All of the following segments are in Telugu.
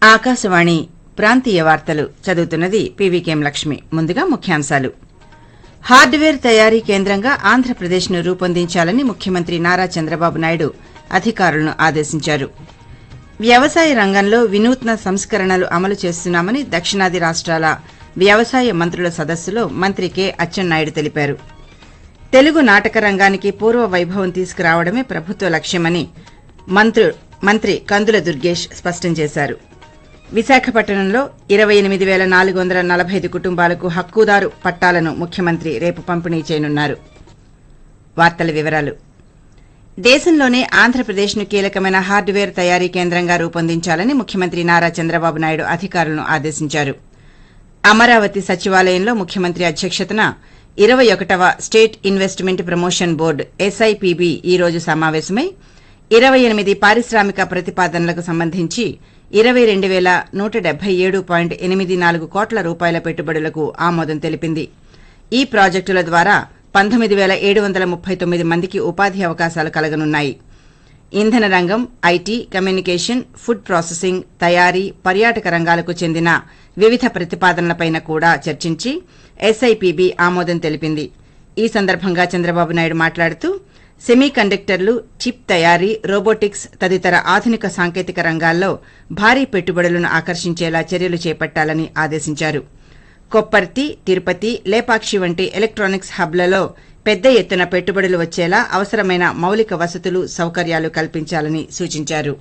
ఆకాశవాణి ప్రాంతీయ వార్తలు చదువుతున్నది పీవీకేం లక్ష్మి ముందుగా ముఖ్యాంశాలు హార్డ్వేర్ తయారీ కేంద్రంగా ఆంధ్రప్రదేశ్ను రూపొందించాలని ముఖ్యమంత్రి నారా చంద్రబాబు నాయుడు అధికారులను ఆదేశించారు వ్యవసాయ రంగంలో వినూత్న సంస్కరణలు అమలు చేస్తున్నామని దక్షిణాది రాష్ట్రాల వ్యవసాయ మంత్రుల సదస్సులో మంత్రి కె అచ్చెన్నాయుడు తెలిపారు తెలుగు నాటక రంగానికి పూర్వ వైభవం తీసుకురావడమే ప్రభుత్వ లక్ష్యమని మంత్రు మంత్రి కందుల దుర్గేష్ స్పష్టం చేశారు విశాఖపట్నంలో ఇరవై ఎనిమిది వేల నాలుగు వందల నలభై ఐదు కుటుంబాలకు హక్కుదారు పట్టాలను ముఖ్యమంత్రి రేపు పంపిణీ చేయనున్నారు వార్తల వివరాలు దేశంలోనే ఆంధ్రప్రదేశ్ను కీలకమైన హార్డ్వేర్ తయారీ కేంద్రంగా రూపొందించాలని ముఖ్యమంత్రి నారా చంద్రబాబు నాయుడు అధికారులను ఆదేశించారు అమరావతి సచివాలయంలో ముఖ్యమంత్రి అధ్యక్షతన ఇరవై ఒకటవ state investment promotion board SIPB ఈ రోజు సమావేశమై ఇరవై ఎనిమిది పారిశ్రామిక ప్రతిపాదనలకు సంబంధించి ఇరవై రెండు వేల నూట డెబ్బై ఏడు పాయింట్ ఎనిమిది నాలుగు కోట్ల రూపాయల పెట్టుబడులకు ఆమోదం తెలిపింది ఈ ప్రాజెక్టుల ద్వారా పంతొమ్మిది వేల ఏడు వందల ముప్పై తొమ్మిది మందికి ఉపాధి అవకాశాలు కలగనున్నాయి ఇంధన రంగం ఐటీ కమ్యూనికేషన్ ఫుడ్ ప్రాసెసింగ్ తయారీ పర్యాటక రంగాలకు చెందిన వివిధ ప్రతిపాదనలపైన కూడా చర్చించి ఎస్ఐపిబి ఆమోదం తెలిపింది ఈ సందర్భంగా చంద్రబాబు నాయుడు మాట్లాడుతూ సెమీ కండక్టర్లు చిప్ తయారీ రోబోటిక్స్ తదితర ఆధునిక సాంకేతిక రంగాల్లో భారీ పెట్టుబడులను ఆకర్షించేలా చర్యలు చేపట్టాలని ఆదేశించారు కొప్పర్తి తిరుపతి లేపాక్షి వంటి ఎలక్ట్రానిక్స్ హబ్లలో పెద్ద ఎత్తున పెట్టుబడులు వచ్చేలా అవసరమైన మౌలిక వసతులు సౌకర్యాలు కల్పించాలని సూచించారు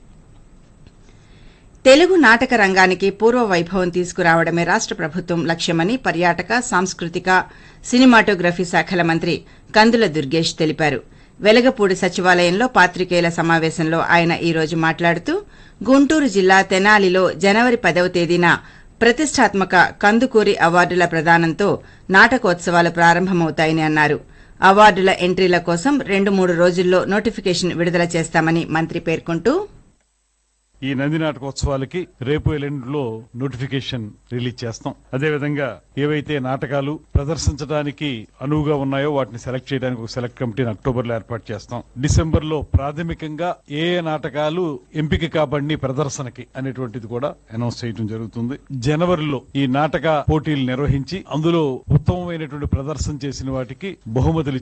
తెలుగు నాటక రంగానికి పూర్వ వైభవం తీసుకురావడమే రాష్ట ప్రభుత్వం లక్ష్యమని పర్యాటక సాంస్కృతిక సినిమాటోగ్రఫీ శాఖల మంత్రి కందుల దుర్గేష్ తెలిపారు వెలగపూడి సచివాలయంలో పాత్రికేయుల సమావేశంలో ఆయన ఈ రోజు మాట్లాడుతూ గుంటూరు జిల్లా తెనాలిలో జనవరి పదవ తేదీన ప్రతిష్టాత్మక కందుకూరి అవార్డుల ప్రదానంతో నాటకోత్సవాలు ప్రారంభమవుతాయని అన్నారు అవార్డుల ఎంట్రీల కోసం రెండు మూడు రోజుల్లో నోటిఫికేషన్ విడుదల చేస్తామని మంత్రి పేర్కొంటూ ఈ నంది నాటకోత్సవాలకి రేపు ఎల్లుండిలో నోటిఫికేషన్ రిలీజ్ చేస్తాం అదేవిధంగా ఏవైతే నాటకాలు ప్రదర్శించడానికి అనువుగా ఉన్నాయో వాటిని సెలెక్ట్ చేయడానికి ఒక సెలెక్ట్ కమిటీని అక్టోబర్ లో ఏర్పాటు చేస్తాం డిసెంబర్ లో ప్రాథమికంగా ఏ ఏ నాటకాలు ఎంపిక కాబడి ప్రదర్శనకి అనేటువంటిది కూడా అనౌన్స్ చేయడం జరుగుతుంది జనవరిలో ఈ నాటక పోటీలు నిర్వహించి అందులో ఉత్తమమైనటువంటి ప్రదర్శన చేసిన వాటికి బహుమతులు